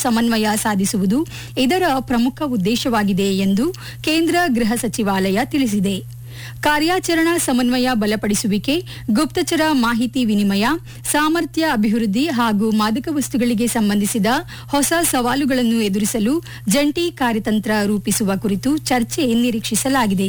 ಸಮನ್ವಯ ಸಾಧಿಸುವುದು ಇದರ ಪ್ರಮುಖ ಉದ್ದೇಶವಾಗಿದೆ ಎಂದು ಕೇಂದ್ರ ಗೃಹ ಸಚಿವಾಲಯ ತಿಳಿಸಿದೆ ಕಾರ್ಯಾಚರಣಾ ಸಮನ್ವಯ ಬಲಪಡಿಸುವಿಕೆ ಗುಪ್ತಚರ ಮಾಹಿತಿ ವಿನಿಮಯ ಸಾಮರ್ಥ್ಯ ಅಭಿವೃದ್ಧಿ ಹಾಗೂ ಮಾದಕ ವಸ್ತುಗಳಿಗೆ ಸಂಬಂಧಿಸಿದ ಹೊಸ ಸವಾಲುಗಳನ್ನು ಎದುರಿಸಲು ಜಂಟಿ ಕಾರ್ಯತಂತ್ರ ರೂಪಿಸುವ ಕುರಿತು ಚರ್ಚೆ ನಿರೀಕ್ಷಿಸಲಾಗಿದೆ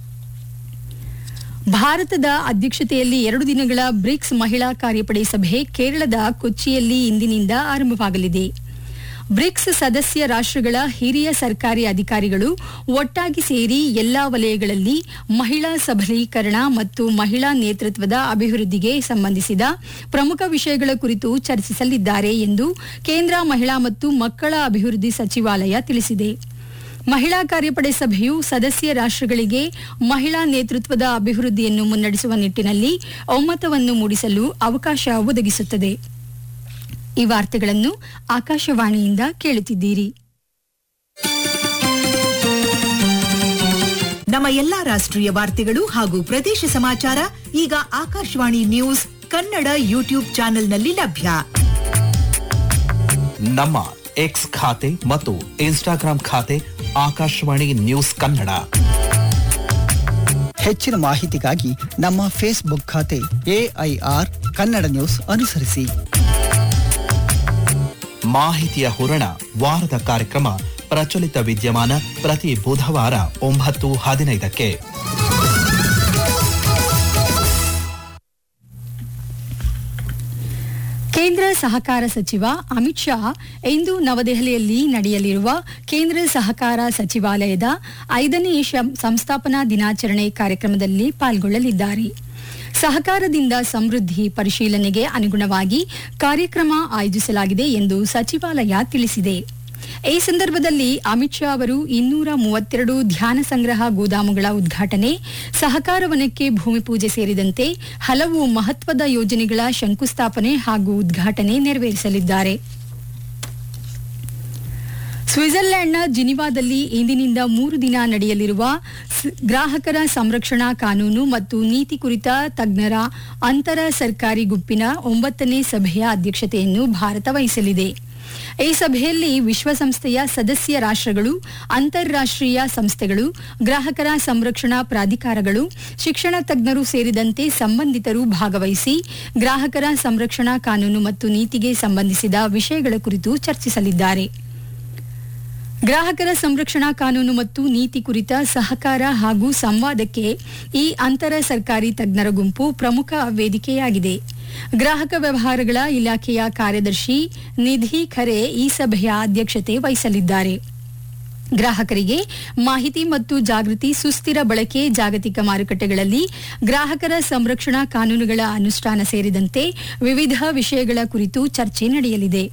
ಭಾರತದ ಅಧ್ಯಕ್ಷತೆಯಲ್ಲಿ ಎರಡು ದಿನಗಳ ಬ್ರಿಕ್ಸ್ ಮಹಿಳಾ ಕಾರ್ಯಪಡೆ ಸಭೆ ಕೇರಳದ ಕೊಚ್ಚಿಯಲ್ಲಿ ಇಂದಿನಿಂದ ಆರಂಭವಾಗಲಿದೆ ಬ್ರಿಕ್ಸ್ ಸದಸ್ಯ ರಾಷ್ಟ್ರಗಳ ಹಿರಿಯ ಸರ್ಕಾರಿ ಅಧಿಕಾರಿಗಳು ಒಟ್ಟಾಗಿ ಸೇರಿ ಎಲ್ಲಾ ವಲಯಗಳಲ್ಲಿ ಮಹಿಳಾ ಸಬಲೀಕರಣ ಮತ್ತು ಮಹಿಳಾ ನೇತೃತ್ವದ ಅಭಿವೃದ್ಧಿಗೆ ಸಂಬಂಧಿಸಿದ ಪ್ರಮುಖ ವಿಷಯಗಳ ಕುರಿತು ಚರ್ಚಿಸಲಿದ್ದಾರೆ ಎಂದು ಕೇಂದ್ರ ಮಹಿಳಾ ಮತ್ತು ಮಕ್ಕಳ ಅಭಿವೃದ್ಧಿ ಸಚಿವಾಲಯ ತಿಳಿಸಿದೆ ಮಹಿಳಾ ಕಾರ್ಯಪಡೆ ಸಭೆಯು ಸದಸ್ಯ ರಾಷ್ಟ್ರಗಳಿಗೆ ಮಹಿಳಾ ನೇತೃತ್ವದ ಅಭಿವೃದ್ಧಿಯನ್ನು ಮುನ್ನಡೆಸುವ ನಿಟ್ಟಿನಲ್ಲಿ ಒಮ್ಮತವನ್ನು ಮೂಡಿಸಲು ಅವಕಾಶ ಒದಗಿಸುತ್ತದೆ ಈ ವಾರ್ತೆಗಳನ್ನು ಆಕಾಶವಾಣಿಯಿಂದ ಕೇಳುತ್ತಿದ್ದೀರಿ ನಮ್ಮ ಎಲ್ಲಾ ರಾಷ್ಟ್ರೀಯ ವಾರ್ತೆಗಳು ಹಾಗೂ ಪ್ರದೇಶ ಸಮಾಚಾರ ಈಗ ಆಕಾಶವಾಣಿ ನ್ಯೂಸ್ ಕನ್ನಡ ಯೂಟ್ಯೂಬ್ ಚಾನೆಲ್ನಲ್ಲಿ ಲಭ್ಯ ನಮ್ಮ ಎಕ್ಸ್ ಖಾತೆ ಮತ್ತು ಇನ್ಸ್ಟಾಗ್ರಾಂ ಖಾತೆ ಆಕಾಶವಾಣಿ ನ್ಯೂಸ್ ಕನ್ನಡ ಹೆಚ್ಚಿನ ಮಾಹಿತಿಗಾಗಿ ನಮ್ಮ ಫೇಸ್ಬುಕ್ ಖಾತೆ ಎಐಆರ್ ಕನ್ನಡ ನ್ಯೂಸ್ ಅನುಸರಿಸಿ ಮಾಹಿತಿಯ ಹೂರಣ ವಾರದ ಕಾರ್ಯಕ್ರಮ ಪ್ರಚಲಿತ ವಿದ್ಯಮಾನ ಪ್ರತಿ ಬುಧವಾರ ಒಂಬತ್ತು ಹದಿನೈದಕ್ಕೆ ಕೇಂದ್ರ ಸಹಕಾರ ಸಚಿವ ಅಮಿತ್ ಶಾ ಇಂದು ನವದೆಹಲಿಯಲ್ಲಿ ನಡೆಯಲಿರುವ ಕೇಂದ್ರ ಸಹಕಾರ ಸಚಿವಾಲಯದ ಐದನೇ ಶಂ- ಸಂಸ್ಥಾಪನಾ ದಿನಾಚರಣೆ ಕಾರ್ಯಕ್ರಮದಲ್ಲಿ ಪಾಲ್ಗೊಳ್ಳಲಿದ್ದಾರೆ ಸಹಕಾರದಿಂದ ಸಮೃದ್ಧಿ ಪರಿಶೀಲನೆಗೆ ಅನುಗುಣವಾಗಿ ಕಾರ್ಯಕ್ರಮ ಆಯೋಜಿಸಲಾಗಿದೆ ಎಂದು ಸಚಿವಾಲಯ ತಿಳಿಸಿದೆ ಈ ಸಂದರ್ಭದಲ್ಲಿ ಅಮಿತ್ ಶಾ ಅವರು ಇನ್ನೂರ ಮೂವತ್ತೆರಡು ಧ್ಯಾನ ಸಂಗ್ರಹ ಗೋದಾಮುಗಳ ಉದ್ಘಾಟನೆ ಸಹಕಾರ ವನಕ್ಕೆ ಭೂಮಿ ಪೂಜೆ ಸೇರಿದಂತೆ ಹಲವು ಮಹತ್ವದ ಯೋಜನೆಗಳ ಶಂಕುಸ್ಥಾಪನೆ ಹಾಗೂ ಉದ್ಘಾಟನೆ ನೆರವೇರಿಸಲಿದ್ದಾರೆ ಸ್ವಿಟ್ಜರ್ಲೆಂಡ್ನ ಜಿನಿವಾದಲ್ಲಿ ಇಂದಿನಿಂದ ಮೂರು ದಿನ ನಡೆಯಲಿರುವ ಸ್- ಗ್ರಾಹಕರ ಸಂರಕ್ಷಣಾ ಕಾನೂನು ಮತ್ತು ನೀತಿ ಕುರಿತ ತಜ್ಞರ ಅಂತರ ಸರ್ಕಾರಿ ಗುಂಪಿನ ಒಂಬತ್ತನೇ ಸಭೆಯ ಅಧ್ಯಕ್ಷತೆಯನ್ನು ಭಾರತ ವಹಿಸಲಿದೆ ಈ ಸಭೆಯಲ್ಲಿ ವಿಶ್ವಸಂಸ್ಥೆಯ ಸದಸ್ಯ ರಾಷ್ಟ್ರಗಳು ಅಂತಾರಾಷ್ಟ್ರೀಯ ಸಂಸ್ಥೆಗಳು ಗ್ರಾಹಕರ ಸಂರಕ್ಷಣಾ ಪ್ರಾಧಿಕಾರಗಳು ಶಿಕ್ಷಣ ತಜ್ಞರು ಸೇರಿದಂತೆ ಸಂಬಂಧಿತರು ಭಾಗವಹಿಸಿ ಗ್ರಾಹಕರ ಸಂರಕ್ಷಣಾ ಕಾನೂನು ಮತ್ತು ನೀತಿಗೆ ಸಂಬಂಧಿಸಿದ ವಿಷಯಗಳ ಕುರಿತು ಚರ್ಚಿಸಲಿದ್ದಾರೆ ಗ್ರಾಹಕರ ಸಂರಕ್ಷಣಾ ಕಾನೂನು ಮತ್ತು ನೀತಿ ಕುರಿತ ಸಹಕಾರ ಹಾಗೂ ಸಂವಾದಕ್ಕೆ ಈ ಅಂತರ ಸರ್ಕಾರಿ ತಜ್ಞರ ಗುಂಪು ಪ್ರಮುಖ ವೇದಿಕೆಯಾಗಿದೆ ಗ್ರಾಹಕ ವ್ಯವಹಾರಗಳ ಇಲಾಖೆಯ ಕಾರ್ಯದರ್ಶಿ ನಿಧಿ ಖರೆ ಈ ಸಭೆಯ ಅಧ್ಯಕ್ಷತೆ ವಹಿಸಲಿದ್ದಾರೆ ಗ್ರಾಹಕರಿಗೆ ಮಾಹಿತಿ ಮತ್ತು ಜಾಗೃತಿ ಸುಸ್ಥಿರ ಬಳಕೆ ಜಾಗತಿಕ ಮಾರುಕಟ್ಟೆಗಳಲ್ಲಿ ಗ್ರಾಹಕರ ಸಂರಕ್ಷಣಾ ಕಾನೂನುಗಳ ಅನುಷ್ಠಾನ ಸೇರಿದಂತೆ ವಿವಿಧ ವಿಷಯಗಳ ಕುರಿತು ಚರ್ಚೆ ನಡೆಯಲಿದೆ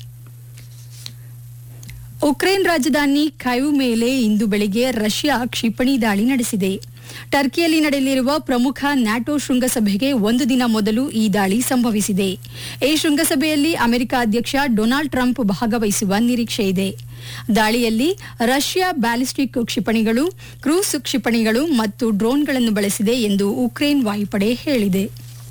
ಉಕ್ರೇನ್ ರಾಜಧಾನಿ ಖೈವ್ ಮೇಲೆ ಇಂದು ಬೆಳಿಗ್ಗೆ ರಷ್ಯಾ ಕ್ಷಿಪಣಿ ದಾಳಿ ನಡೆಸಿದೆ ಟರ್ಕಿಯಲ್ಲಿ ನಡೆಯಲಿರುವ ಪ್ರಮುಖ ನ್ಯಾಟೋ ಶೃಂಗಸಭೆಗೆ ಒಂದು ದಿನ ಮೊದಲು ಈ ದಾಳಿ ಸಂಭವಿಸಿದೆ ಈ ಶೃಂಗಸಭೆಯಲ್ಲಿ ಅಮೆರಿಕ ಅಧ್ಯಕ್ಷ ಡೊನಾಲ್ಡ್ ಟ್ರಂಪ್ ಭಾಗವಹಿಸುವ ನಿರೀಕ್ಷೆ ಇದೆ ದಾಳಿಯಲ್ಲಿ ರಷ್ಯಾ ಬ್ಯಾಲಿಸ್ಟಿಕ್ ಕ್ಷಿಪಣಿಗಳು ಕ್ರೂಸ್ ಕ್ಷಿಪಣಿಗಳು ಮತ್ತು ಡ್ರೋನ್ಗಳನ್ನು ಬಳಸಿದೆ ಎಂದು ಉಕ್ರೇನ್ ವಾಯುಪಡೆ ಹೇಳಿದೆ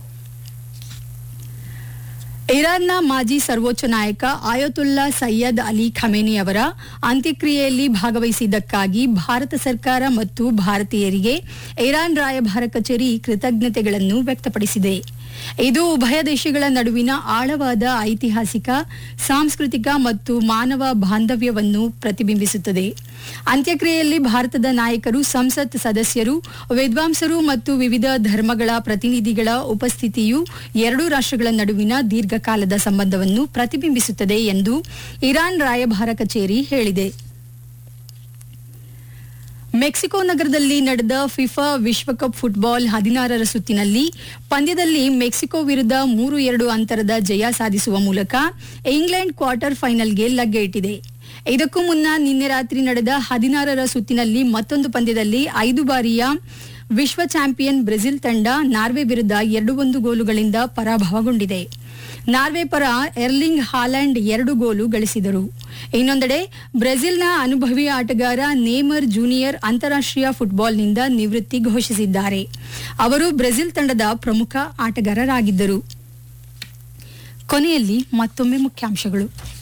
ಇರಾನ್ನ ಮಾಜಿ ಸರ್ವೋಚ್ಚ ನಾಯಕ ಆಯತುಲ್ಲಾ ಸೈಯದ್ ಅಲಿ ಖಮೇನಿ ಅವರ ಅಂತ್ಯಕ್ರಿಯೆಯಲ್ಲಿ ಭಾಗವಹಿಸಿದ್ದಕ್ಕಾಗಿ ಭಾರತ ಸರ್ಕಾರ ಮತ್ತು ಭಾರತೀಯರಿಗೆ ಇರಾನ್ ರಾಯಭಾರ ಕಚೇರಿ ಕೃತಜ್ಞತೆಗಳನ್ನು ವ್ಯಕ್ತಪಡಿಸಿದೆ ಇದು ಉಭಯ ದೇಶಗಳ ನಡುವಿನ ಆಳವಾದ ಐತಿಹಾಸಿಕ ಸಾಂಸ್ಕೃತಿಕ ಮತ್ತು ಮಾನವ ಬಾಂಧವ್ಯವನ್ನು ಪ್ರತಿಬಿಂಬಿಸುತ್ತದೆ ಅಂತ್ಯಕ್ರಿಯೆಯಲ್ಲಿ ಭಾರತದ ನಾಯಕರು ಸಂಸತ್ ಸದಸ್ಯರು ವಿದ್ವಾಂಸರು ಮತ್ತು ವಿವಿಧ ಧರ್ಮಗಳ ಪ್ರತಿನಿಧಿಗಳ ಉಪಸ್ಥಿತಿಯು ಎರಡೂ ರಾಷ್ಟ್ರಗಳ ನಡುವಿನ ದೀರ್ಘಕಾಲದ ಸಂಬಂಧವನ್ನು ಪ್ರತಿಬಿಂಬಿಸುತ್ತದೆ ಎಂದು ಇರಾನ್ ರಾಯಭಾರ ಕಚೇರಿ ಹೇಳಿದೆ ಮೆಕ್ಸಿಕೋ ನಗರದಲ್ಲಿ ನಡೆದ ಫಿಫಾ ವಿಶ್ವಕಪ್ ಫುಟ್ಬಾಲ್ ಹದಿನಾರರ ಸುತ್ತಿನಲ್ಲಿ ಪಂದ್ಯದಲ್ಲಿ ಮೆಕ್ಸಿಕೋ ವಿರುದ್ಧ ಮೂರು ಎರಡು ಅಂತರದ ಜಯ ಸಾಧಿಸುವ ಮೂಲಕ ಇಂಗ್ಲೆಂಡ್ ಕ್ವಾರ್ಟರ್ ಫೈನಲ್ಗೆ ಲಗ್ಗೆ ಇಟ್ಟಿದೆ ಇದಕ್ಕೂ ಮುನ್ನ ನಿನ್ನೆ ರಾತ್ರಿ ನಡೆದ ಹದಿನಾರರ ಸುತ್ತಿನಲ್ಲಿ ಮತ್ತೊಂದು ಪಂದ್ಯದಲ್ಲಿ ಐದು ಬಾರಿಯ ವಿಶ್ವ ಚಾಂಪಿಯನ್ ಬ್ರೆಜಿಲ್ ತಂಡ ನಾರ್ವೆ ವಿರುದ್ಧ ಎರಡು ಒಂದು ಗೋಲುಗಳಿಂದ ಪರಾಭವಗೊಂಡಿದೆ ನಾರ್ವೆ ಪರ ಎರ್ಲಿಂಗ್ ಹಾಲೆಂಡ್ ಎರಡು ಗೋಲು ಗಳಿಸಿದರು ಇನ್ನೊಂದೆಡೆ ಬ್ರೆಜಿಲ್ನ ಅನುಭವಿ ಆಟಗಾರ ನೇಮರ್ ಜೂನಿಯರ್ ಅಂತಾರಾಷ್ಟ್ರೀಯ ಫುಟ್ಬಾಲ್ನಿಂದ ನಿವೃತ್ತಿ ಘೋಷಿಸಿದ್ದಾರೆ ಅವರು ಬ್ರೆಜಿಲ್ ತಂಡದ ಪ್ರಮುಖ ಆಟಗಾರರಾಗಿದ್ದರು ಕೊನೆಯಲ್ಲಿ ಮತ್ತೊಮ್ಮೆ ಮುಖ್ಯಾಂಶಗಳು